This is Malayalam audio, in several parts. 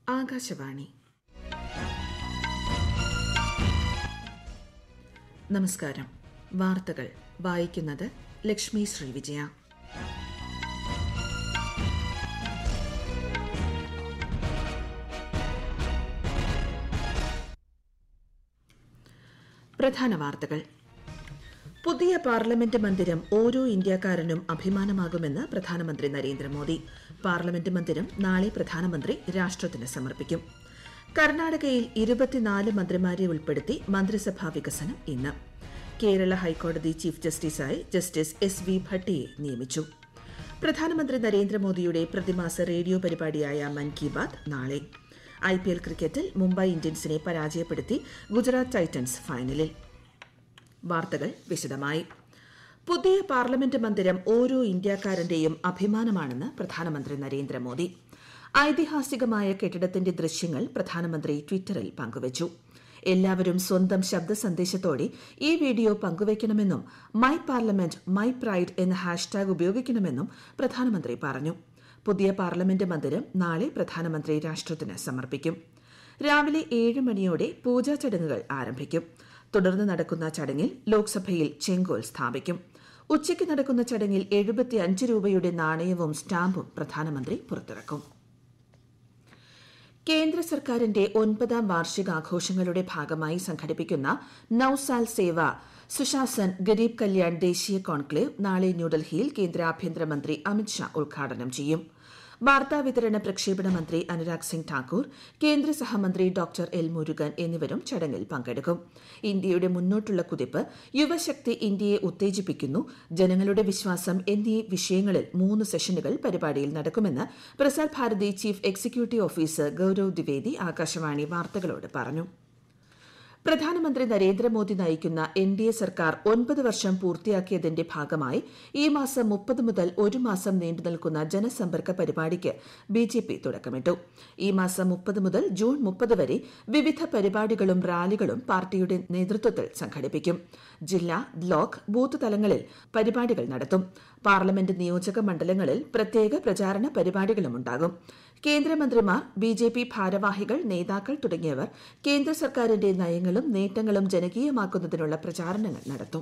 ആകാശവാണി നമസ്കാരം വാർത്തകൾ വായിക്കുന്നത് ലക്ഷ്മി ശ്രീവിജയ പ്രധാന വാർത്തകൾ പുതിയ പാർലമെന്റ് മന്ദിരം ഓരോ ഇന്ത്യക്കാരനും അഭിമാനമാകുമെന്ന് പ്രധാനമന്ത്രി നരേന്ദ്രമോദി പാർലമെന്റ് മന്ദിരം നാളെ പ്രധാനമന്ത്രി രാഷ്ട്രത്തിന് സമർപ്പിക്കും കർണാടകയിൽ ഇരുപത്തിനാല് മന്ത്രിമാരെ ഉൾപ്പെടുത്തി മന്ത്രിസഭാ വികസനം ഇന്ന് കേരള ഹൈക്കോടതി ചീഫ് ജസ്റ്റിസായി ജസ്റ്റിസ് എസ് വി ഭട്ടിയെ നിയമിച്ചു പ്രധാനമന്ത്രി നരേന്ദ്രമോദിയുടെ പ്രതിമാസ റേഡിയോ പരിപാടിയായ മൻ കി ബാത് നാളെ ഐ പി എൽ ക്രിക്കറ്റിൽ മുംബൈ ഇന്ത്യൻസിനെ പരാജയപ്പെടുത്തി ഗുജറാത്ത് ടൈറ്റൻസ് ഫൈനലിൽ വാർത്തകൾ വിശദമായി പുതിയ പാർലമെന്റ് മന്ദിരം ഓരോ ഇന്ത്യക്കാരന്റെയും അഭിമാനമാണെന്ന് പ്രധാനമന്ത്രി നരേന്ദ്രമോദി ഐതിഹാസികമായ കെട്ടിടത്തിന്റെ ദൃശ്യങ്ങൾ പ്രധാനമന്ത്രി ട്വിറ്ററിൽ പങ്കുവച്ചു എല്ലാവരും സ്വന്തം ശബ്ദ സന്ദേശത്തോടെ ഈ വീഡിയോ പങ്കുവയ്ക്കണമെന്നും മൈ പാർലമെന്റ് മൈ പ്രൈഡ് എന്ന ഹാഷ്ടാഗ് ഉപയോഗിക്കണമെന്നും പ്രധാനമന്ത്രി പറഞ്ഞു പുതിയ പാർലമെന്റ് മന്ദിരം നാളെ പ്രധാനമന്ത്രി രാഷ്ട്രത്തിന് സമർപ്പിക്കും രാവിലെ ഏഴ് മണിയോടെ പൂജാ ചടങ്ങുകൾ ആരംഭിക്കും തുടർന്ന് നടക്കുന്ന ചടങ്ങിൽ ലോക്സഭയിൽ ചെങ്കോൽ സ്ഥാപിക്കും ഉച്ചയ്ക്ക് നടക്കുന്ന ചടങ്ങിൽ എഴുപത്തിയഞ്ച് രൂപയുടെ നാണയവും സ്റ്റാമ്പും പ്രധാനമന്ത്രി പുറത്തിറക്കും കേന്ദ്ര സർക്കാരിന്റെ ഒൻപതാം വാർഷികാഘോഷങ്ങളുടെ ഭാഗമായി സംഘടിപ്പിക്കുന്ന നൌസാൽ സേവ സുശാസൻ ഗരീബ് കല്യാൺ ദേശീയ കോൺക്ലേവ് നാളെ ന്യൂഡൽഹിയിൽ കേന്ദ്ര ആഭ്യന്തരമന്ത്രി അമിത്ഷാ ഉദ്ഘാടനം ചെയ്യും വാർത്താ വിതരണ പ്രക്ഷേപണ മന്ത്രി അനുരാഗ് സിംഗ് ഠാക്കൂർ കേന്ദ്ര സഹമന്ത്രി ഡോക്ടർ എൽ മുരുകൻ എന്നിവരും ചടങ്ങിൽ പങ്കെടുക്കും ഇന്ത്യയുടെ മുന്നോട്ടുള്ള കുതിപ്പ് യുവശക്തി ഇന്ത്യയെ ഉത്തേജിപ്പിക്കുന്നു ജനങ്ങളുടെ വിശ്വാസം എന്നീ വിഷയങ്ങളിൽ മൂന്ന് സെഷനുകൾ പരിപാടിയിൽ നടക്കുമെന്ന് Prasar Bharati chief executive officer Gaurav Dwivedi Akashvani വാർത്തകളോട് പറഞ്ഞു പ്രധാനമന്ത്രി നരേന്ദ്രമോദി നയിക്കുന്ന എൻ ഡി എ സർക്കാർ ഒൻപത് വർഷം പൂർത്തിയാക്കിയതിന്റെ ഭാഗമായി ഈ മാസം മുപ്പത് മുതൽ ഒരു മാസം നീണ്ടു നിൽക്കുന്ന ജനസമ്പർക്ക പരിപാടിക്ക് ബി ജെ പി തുടക്കമിട്ടു ഈ മാസം മുപ്പത് മുതൽ ജൂൺ മുപ്പത് വരെ വിവിധ പരിപാടികളും റാലികളും പാർട്ടിയുടെ നേതൃത്വത്തിൽ സംഘടിപ്പിക്കും ജില്ലാ ബ്ലോക്ക് ബൂത്ത് തലങ്ങളിൽ പരിപാടികൾ നടത്തും പാർലമെന്റ് നിയോജക മണ്ഡലങ്ങളിൽ പ്രത്യേക പ്രചാരണ പരിപാടികളും ഉണ്ടാകും കേന്ദ്രമന്ത്രിമാർ ബി ജെ പി ഭാരവാഹികൾ നേതാക്കൾ തുടങ്ങിയവർ കേന്ദ്ര സർക്കാരിന്റെ നയങ്ങളും നേട്ടങ്ങളും ജനകീയമാക്കുന്നതിനുള്ള പ്രചാരണങ്ങൾ നടത്തും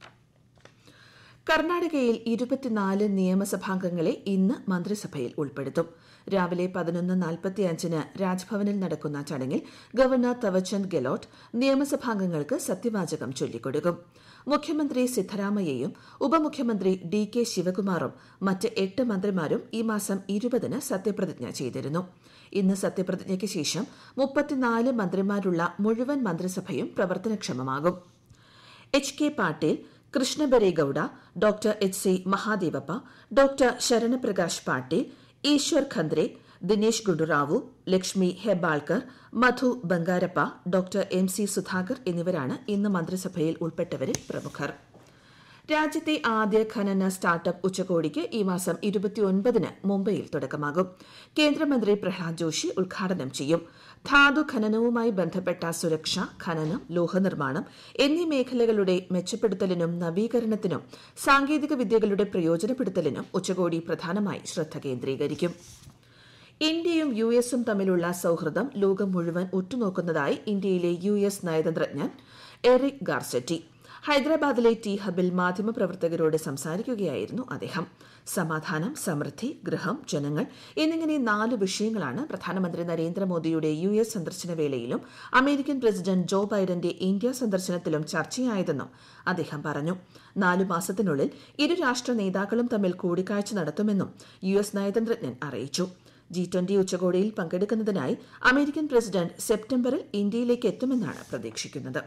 കർണാടകയിൽ ഇരുപത്തിനാല് നിയമസഭാംഗങ്ങളെ ഇന്ന് മന്ത്രിസഭയിൽ ഉൾപ്പെടുത്തും രാവിലെ പതിനൊന്ന് നാൽപ്പത്തിയഞ്ചിന് രാജ്ഭവനിൽ നടക്കുന്ന ചടങ്ങിൽ ഗവർണർ തവച്ചന്ദ് ഗെലോട്ട് നിയമസഭാംഗങ്ങൾക്ക് സത്യവാചകം ചൊല്ലിക്കൊടുക്കും മുഖ്യമന്ത്രി സിദ്ധരാമയ്യയും ഉപമുഖ്യമന്ത്രി ഡി കെ ശിവകുമാറും മറ്റ് എട്ട് മന്ത്രിമാരും ഈ മാസം ഇരുപതിന് സത്യപ്രതിജ്ഞ ചെയ്തിരുന്നു ഇന്ന് സത്യപ്രതിജ്ഞയ്ക്ക് ശേഷം മുപ്പത്തിനാല് മന്ത്രിമാരുള്ള മുഴുവൻ മന്ത്രിസഭയും പ്രവർത്തനക്ഷമമാകും H K Patil Krishna Byre Gowda doctor H C Mahadevappa doctor Sharan Prakash Patil Eshwar Khandre Dinesh Gundu Rao Lakshmi Hebbalkar Madhu Bangarappa doctor M C Sudhakar എന്നിവരാണ് ഇന്ന് മന്ത്രിസഭയിൽ ഉൾപ്പെട്ടവരിൽ പ്രമുഖർ രാജ്യത്തെ ആദ്യ ഖനന സ്റ്റാർട്ടപ്പ് ഉച്ചകോടിക്ക് ഈ മാസം ഇരുപത്തിയൊൻപതിന് മുംബൈയിൽ തുടക്കമാകും കേന്ദ്രമന്ത്രി പ്രഹ്ലാദ് ജോഷി ഉദ്ഘാടനം ചെയ്യും ധാതു ഖനനവുമായി ബന്ധപ്പെട്ട സുരക്ഷ ഖനനം ലോഹനിർമ്മാണം എന്നീ മേഖലകളുടെ മെച്ചപ്പെടുത്തലിനും നവീകരണത്തിനും സാങ്കേതിക വിദ്യകളുടെ പ്രയോജനപ്പെടുത്തലിനും ഉച്ചകോടി പ്രധാനമായി ശ്രദ്ധ കേന്ദ്രീകരിക്കും ഇന്ത്യയും യു എസും തമ്മിലുള്ള സൌഹൃദം ലോകം മുഴുവൻ ഉറ്റുനോക്കുന്നതായി ഇന്ത്യയിലെ യു എസ് നയതന്ത്രജ്ഞൻ എറിക് ഗാർസെറ്റി ഹൈദരാബാദിലെ ടി ഹബിൽ മാധ്യമപ്രവർത്തകരോട് സംസാരിക്കുകയായിരുന്നു അദ്ദേഹം സമാധാനം സമൃദ്ധി ഗൃഹം ജനങ്ങൾ എന്നിങ്ങനെ നാല് വിഷയങ്ങളാണ് പ്രധാനമന്ത്രി നരേന്ദ്രമോദിയുടെ യു എസ് സന്ദർശന വേളയിലും അമേരിക്കൻ പ്രസിഡന്റ് ജോ ബൈഡന്റെ ഇന്ത്യ സന്ദർശനത്തിലും ചർച്ചയായതെന്നും അദ്ദേഹം പറഞ്ഞു നാലു മാസത്തിനുള്ളിൽ ഇരു രാഷ്ട്ര നേതാക്കളും തമ്മിൽ കൂടിക്കാഴ്ച നടത്തുമെന്നും യു എസ് നയതന്ത്രജ്ഞൻ അറിയിച്ചു ജി ട്വന്റി ഉച്ചകോടിയിൽ പങ്കെടുക്കുന്നതിനായി അമേരിക്കൻ പ്രസിഡന്റ് സെപ്റ്റംബറിൽ ഇന്ത്യയിലേക്ക് എത്തുമെന്നാണ് പ്രതീക്ഷിക്കുന്നത്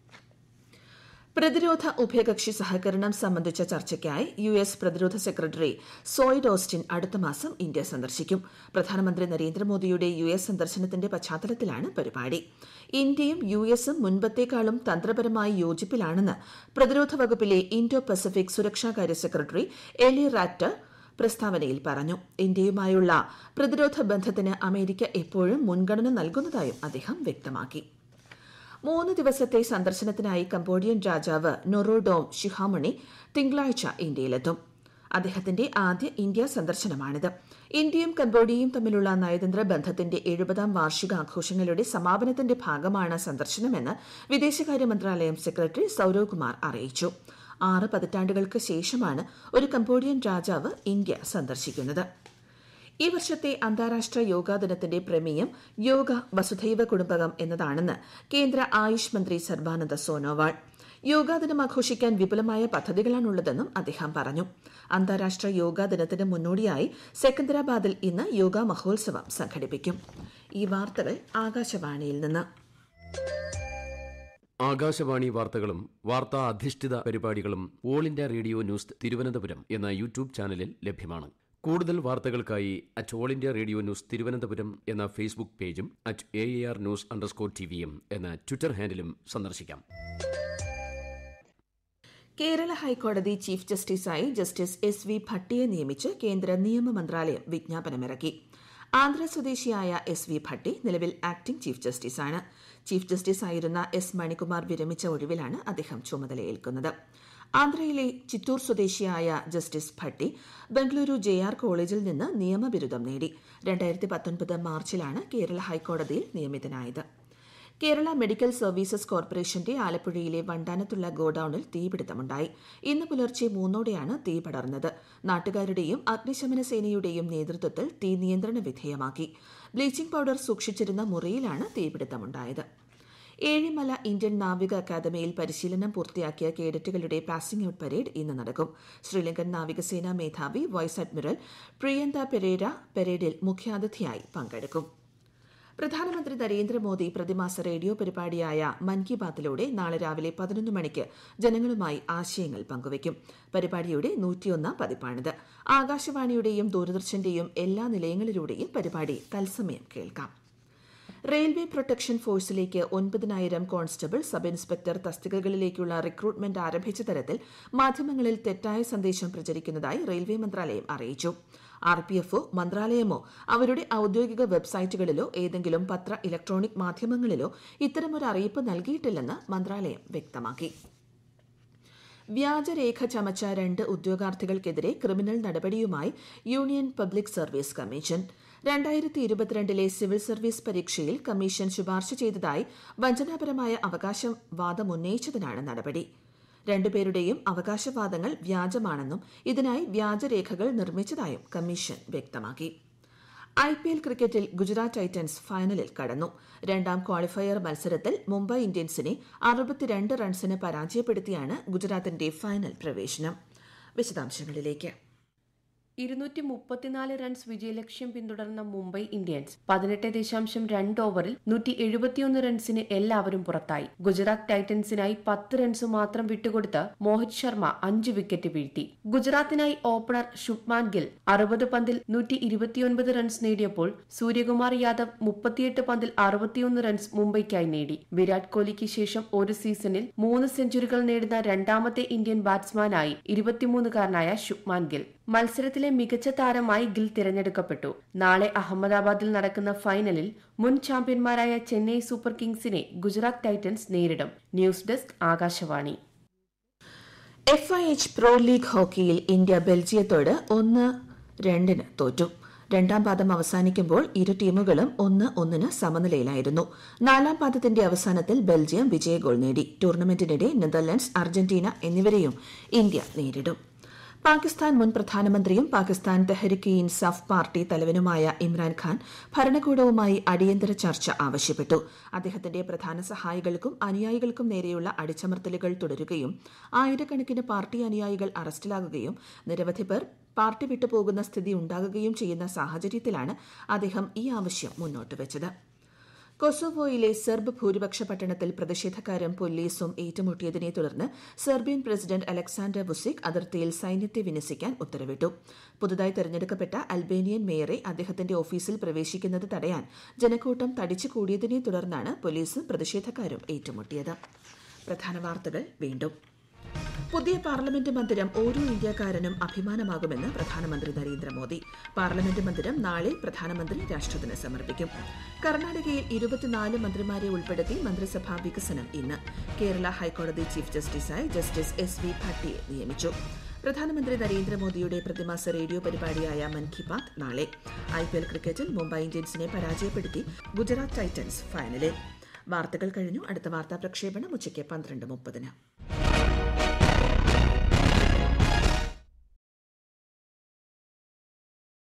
പ്രതിരോധ ഉഭയകക്ഷി സഹകരണം സംബന്ധിച്ച ചർച്ചയ്ക്കായി യു എസ് പ്രതിരോധ സെക്രട്ടറി സോയിഡ് ഓസ്റ്റിൻ അടുത്ത മാസം ഇന്ത്യ സന്ദർശിക്കും പ്രധാനമന്ത്രി നരേന്ദ്രമോദിയുടെ യു എസ് സന്ദർശനത്തിന്റെ പശ്ചാത്തലത്തിലാണ് പരിപാടി ഇന്ത്യയും യു എസും മുൻപത്തേക്കാളും തന്ത്രപരമായി യോജിപ്പിലാണെന്ന് പ്രതിരോധ വകുപ്പിലെ ഇൻഡോ പസഫിക് സുരക്ഷാകാര്യ സെക്രട്ടറി എലി റാറ്റർ പ്രസ്താവനയിൽ പറഞ്ഞു ഇന്ത്യയുമായുള്ള പ്രതിരോധ ബന്ധത്തിന് അമേരിക്ക എപ്പോഴും മുൻഗണന നൽകുന്നതായും അദ്ദേഹം വ്യക്തമാക്കി മൂന്ന് ദിവസത്തെ സന്ദർശനത്തിനായി കംബോഡിയൻ രാജാവ് നൊറോഡോം ഷിഹാമണി തിങ്കളാഴ്ച ഇന്ത്യയിലെത്തും അദ്ദേഹത്തിന്റെ ആദ്യ ഇന്ത്യ സന്ദർശനമാണിത് ഇന്ത്യയും കംബോഡിയയും തമ്മിലുള്ള നയതന്ത്ര ബന്ധത്തിന്റെ എഴുപതാം വാർഷികാഘോഷങ്ങളുടെ സമാപനത്തിന്റെ ഭാഗമാണ് സന്ദർശനമെന്ന് വിദേശകാര്യ മന്ത്രാലയം സെക്രട്ടറി സൌരവ് കുമാർ അറിയിച്ചു ആറ് പതിറ്റാണ്ടുകൾക്ക് ശേഷമാണ് ഒരു കംബോഡിയൻ രാജാവ് ഇന്ത്യ സന്ദർശിക്കുന്നത് ഈ വർഷത്തെ അന്താരാഷ്ട്ര യോഗാ ദിനത്തിന്റെ പ്രമേയം യോഗ വസുധൈവ കുടുംബകം എന്നതാണെന്ന് കേന്ദ്ര ആയുഷ് മന്ത്രി സർബാനന്ദ സോനോവാൾ യോഗാ ദിനം ആഘോഷിക്കാൻ വിപുലമായ പദ്ധതികളാണുള്ളതെന്നും അദ്ദേഹം പറഞ്ഞു അന്താരാഷ്ട്ര യോഗാ ദിനത്തിന് മുന്നോടിയായി സെക്കന്ദരാബാദിൽ ഇന്ന് യോഗാ മഹോത്സവം സംഘടിപ്പിക്കും ഈ വാർത്തകൾ ആകാശവാണിയിൽ നിന്ന് ആകാശവാണി വാർത്തകളും വാർത്താ അധിഷ്ഠിത പരിപാടികളും all India radio news Thiruvananthapuram എന്ന യൂട്യൂബ് ചാനലിൽ ലഭ്യമാണ് കൂടുതൽ വാർത്തകൾക്കായി at all India radio news Thiruvananthapuram എന്ന ഫേസ്ബുക്ക് പേജും at A R news underscore T വിയും എന്ന ട്വിറ്റർ ഹാൻഡിലും സന്ദർശിക്കാം കേരള ഹൈക്കോടതി ചീഫ് ജസ്റ്റിസായി ജസ്റ്റിസ് എസ് വി ഭട്ടിയെ നിയമിച്ച് കേന്ദ്ര നിയമ മന്ത്രാലയം വിജ്ഞാപനമിറക്കി ആന്ധ്ര സ്വദേശിയായ എസ് വി ഭട്ടി നിലവിൽ ആക്ടിംഗ് ചീഫ് ജസ്റ്റിസാണ് ചീഫ് ജസ്റ്റിസ് ആയിരുന്ന എസ് മണികുമാർ വിരമിച്ച ഒഴിവിലാണ് അദ്ദേഹം ചുമതലയേൽക്കുന്നത് ആന്ധ്രയിലെ ചിറ്റൂർ സ്വദേശിയായ justice Bhatti Bengaluru J R കോളേജിൽ നിന്ന് നിയമബിരുദം നേടി രണ്ടായിരത്തി പത്തൊൻപത് മാർച്ചിലാണ് കേരള ഹൈക്കോടതിയിൽ നിയമിതനായത് കേരള മെഡിക്കൽ സർവീസസ് കോർപ്പറേഷന്റെ ആലപ്പുഴയിലെ വണ്ടാനത്തുള്ള ഗോഡൌണിൽ തീപിടുത്തമുണ്ടായി ഇന്ന് പുലർച്ചെ മൂന്നോടെയാണ് തീ പടർന്നത് നാട്ടുകാരുടെയും അഗ്നിശമന സേനയുടെയും നേതൃത്വത്തിൽ തീ നിയന്ത്രണ വിധേയമാക്കി ബ്ലീച്ചിംഗ് പൌഡർ സൂക്ഷിച്ചിരുന്ന മുറിയിലാണ് തീപിടുത്തമുണ്ടായത് ഏഴിമല ഇന്ത്യൻ നാവിക അക്കാദമിയിൽ പരിശീലനം പൂർത്തിയാക്കിയ കേഡറ്റുകളുടെ പാസിംഗ് ഔട്ട് പരേഡ് ഇന്ന് നടക്കും ശ്രീലങ്കൻ നാവികസേനാ മേധാവി വൈസ് അഡ്മിറൽ പ്രിയന്ത പെരേര പരേഡിൽ മുഖ്യാതിഥിയായി പങ്കെടുക്കും പ്രധാനമന്ത്രി നരേന്ദ്രമോദി പ്രതിമാസ റേഡിയോ പരിപാടിയായ മൻ കി ബാത്തിലൂടെ നാളെ രാവിലെ പതിനൊന്ന് മണിക്ക് ജനങ്ങളുമായി ആശയങ്ങൾ പങ്കുവയ്ക്കും പരിപാടിയുടെ നൂറ്റിയൊന്നാം പതിപ്പാണിത് ആകാശവാണിയുടെയും ദൂരദർശന്റെയും എല്ലാ നിലയങ്ങളിലൂടെയും പരിപാടി തത്സമയം കേൾക്കാം റെയിൽവേ പ്രൊട്ടക്ഷൻ ഫോഴ്സിലേക്ക് ഒൻപതിനായിരം കോൺസ്റ്റബിൾ സബ് ഇൻസ്പെക്ടർ തസ്തികകളിലേക്കുള്ള റിക്രൂട്ട്മെന്റ് ആരംഭിച്ച തരത്തിൽ മാധ്യമങ്ങളിൽ തെറ്റായ സന്ദേശം പ്രചരിക്കുന്നതായി റെയിൽവേ മന്ത്രാലയം അറിയിച്ചു ആർ പി എഫോ മന്ത്രാലയമോ അവരുടെ ഔദ്യോഗിക വെബ്സൈറ്റുകളിലോ ഏതെങ്കിലും പത്ര ഇലക്ട്രോണിക് മാധ്യമങ്ങളിലോ ഇത്തരമൊരു അറിയിപ്പ് നൽകിയിട്ടില്ലെന്ന് മന്ത്രാലയം വ്യക്തമാക്കി വ്യാജരേഖ ചമച്ച രണ്ട് ഉദ്യോഗാർത്ഥികൾക്കെതിരെ ക്രിമിനൽ നടപടിയുമായി യൂണിയൻ പബ്ലിക് സർവീസ് കമ്മീഷൻ രണ്ടായിരത്തി ഇരുപത്തിരണ്ടിലെ സിവിൽ സർവീസ് പരീക്ഷയിൽ കമ്മീഷൻ ശുപാർശ ചെയ്തതായി വഞ്ചനാപരമായ അവകാശവാദമുന്നയിച്ചതിനാണ് നടപടി രണ്ടുപേരുടെയും അവകാശവാദങ്ങൾ വ്യാജമാണെന്നും ഇതിനായി വ്യാജരേഖകൾ നിർമ്മിച്ചതായും കമ്മീഷൻ വ്യക്തമാക്കി ഐ പി എൽ ക്രിക്കറ്റിൽ ഗുജറാത്ത് ടൈറ്റൻസ് ഫൈനലിൽ കടന്നു രണ്ടാം ക്വാളിഫയർ മത്സരത്തിൽ മുംബൈ ഇന്ത്യൻസിനെ അറുപത്തിരണ്ട് റൺസിന് പരാജയപ്പെടുത്തിയാണ് ഗുജറാത്തിന്റെ ഫൈനൽ പ്രവേശനം വിശദാംശങ്ങളിലേക്ക് ഇരുന്നൂറ്റി മുപ്പത്തിനാല് റൺസ് വിജയലക്ഷ്യം പിന്തുടർന്ന മുംബൈ ഇന്ത്യൻസ് പതിനെട്ട് ദശാംശം രണ്ട് ഓവറിൽ നൂറ്റി എഴുപത്തിയൊന്ന് റൺസിന് എല്ലാവരും പുറത്തായി ഗുജറാത്ത് ടൈറ്റൻസിനായി പത്ത് റൺസ് മാത്രം വിട്ടുകൊടുത്ത് മോഹിത് ശർമ്മ അഞ്ച് വിക്കറ്റ് വീഴ്ത്തി ഗുജറാത്തിനായി ഓപ്പണർ ശുഭ്മാൻ ഗിൽ അറുപത് പന്തിൽ നൂറ്റി ഇരുപത്തിയൊൻപത് റൺസ് നേടിയപ്പോൾ സൂര്യകുമാർ യാദവ് മുപ്പത്തിയെട്ട് പന്തിൽ അറുപത്തിയൊന്ന് റൺസ് മുംബൈക്കായി നേടി വിരാട് കോഹ്ലിക്ക് ശേഷം ഒരു സീസണിൽ മൂന്ന് സെഞ്ചുറികൾ നേടുന്ന രണ്ടാമത്തെ ഇന്ത്യൻ ബാറ്റ്സ്മാനായി ഇരുപത്തിമൂന്നുകാരനായ ശുഭ്മാൻ ഗിൽ മത്സരത്തിലെ മികച്ച താരമായി ഗിൽ തിരഞ്ഞെടുക്കപ്പെട്ടു നാളെ അഹമ്മദാബാദിൽ നടക്കുന്ന ഫൈനലിൽ മുൻ ചാമ്പ്യന്മാരായ ചെന്നൈ സൂപ്പർ കിങ്സിനെ ഗുജറാത്ത് ടൈറ്റൻസ് നേരിടും news desk Akashvani F I H pro league ഹോക്കിയിൽ ഇന്ത്യ ബെൽജിയത്തോട് ഒന്ന് രണ്ടിന് തോറ്റു രണ്ടാം പാദം അവസാനിക്കുമ്പോൾ ഇരു ടീമുകളും ഒന്ന് ഒന്നിന് സമനിലയിലായിരുന്നു നാലാം പാദത്തിന്റെ അവസാനത്തിൽ ബെൽജിയം വിജയ ഗോൾ നേടി ടൂർണമെന്റിനിടെ നെതർലൻഡ്സ് അർജന്റീന എന്നിവരെയും ഇന്ത്യ നേരിടും പാകിസ്ഥാൻ മുൻ പ്രധാനമന്ത്രിയും പാകിസ്ഥാൻ തെഹരിക്ക് ഇൻസാഫ് പാർട്ടി തലവനുമായ ഇമ്രാൻഖാൻ ഭരണകൂടവുമായി അടിയന്തര ചർച്ച ആവശ്യപ്പെട്ടു അദ്ദേഹത്തിന്റെ പ്രധാന സഹായികൾക്കും അനുയായികൾക്കും നേരെയുള്ള അടിച്ചമർത്തലുകൾ തുടരുകയും ആയിരക്കണക്കിന് പാർട്ടി അനുയായികൾ അറസ്റ്റിലാകുകയും നിരവധി പേർ പാർട്ടി വിട്ടുപോകുന്ന സ്ഥിതി ഉണ്ടാകുകയും ചെയ്യുന്ന സാഹചര്യത്തിലാണ് അദ്ദേഹം ഈ ആവശ്യം മുന്നോട്ട് വെച്ചത് കൊസോവോയിലെ സെർബ് ഭൂരിപക്ഷ പട്ടണത്തിൽ പ്രതിഷേധക്കാരും പോലീസും ഏറ്റുമുട്ടിയതിനെ തുടർന്ന് സെർബിയൻ പ്രസിഡന്റ് അലക്സാണ്ടർ വുസിക് അതിർത്തിയിൽ സൈന്യത്തെ വിന്യസിക്കാൻ ഉത്തരവിട്ടു പുതുതായി തെരഞ്ഞെടുക്കപ്പെട്ട അൽബേനിയൻ മേയറെ അദ്ദേഹത്തിന്റെ ഓഫീസിൽ പ്രവേശിക്കുന്നത് തടയാൻ ജനക്കൂട്ടം തടിച്ചുകൂടിയതിനെ തുടർന്നാണ് പോലീസും പ്രതിഷേധക്കാരും ഏറ്റുമുട്ടിയത് പ്രധാന വാർത്തകൾ വീണ്ടും പുതിയ പാർലമെന്റ് മന്ദിരം ഓരോ ഇന്ത്യക്കാരനും അഭിമാനമാകുമെന്ന് പ്രധാനമന്ത്രി നരേന്ദ്രമോദി പാർലമെന്റ് മന്ദിരം നാളെ പ്രധാനമന്ത്രി രാഷ്ട്രത്തിന് സമർപ്പിക്കും കർണാടകയിൽ ഇരുപത്തിനാല് മന്ത്രിമാരെ ഉൾപ്പെടുത്തി മന്ത്രിസഭാ വികസനം ഇന്ന് കേരള ഹൈക്കോടതി ചീഫ് ജസ്റ്റിസായി ജസ്റ്റിസ് എസ് വി ഭട്ടിയെ നിയമിച്ചു പ്രധാനമന്ത്രി നരേന്ദ്രമോദിയുടെ പ്രതിമാസ റേഡിയോ പരിപാടിയായ മൻ കി ബാത് നാളെ ഐ പി എൽ ക്രിക്കറ്റിൽ മുംബൈ ഇന്ത്യൻസിനെ പരാജയപ്പെടുത്തി ഗുജറാത്ത് ടൈറ്റൻസ് ഫൈനലിൽ വാർത്തകൾ കഴിഞ്ഞു അടുത്ത വാർത്താ പ്രക്ഷേപണം ഉച്ചയ്ക്ക് പന്ത്രണ്ട് മുപ്പതിന്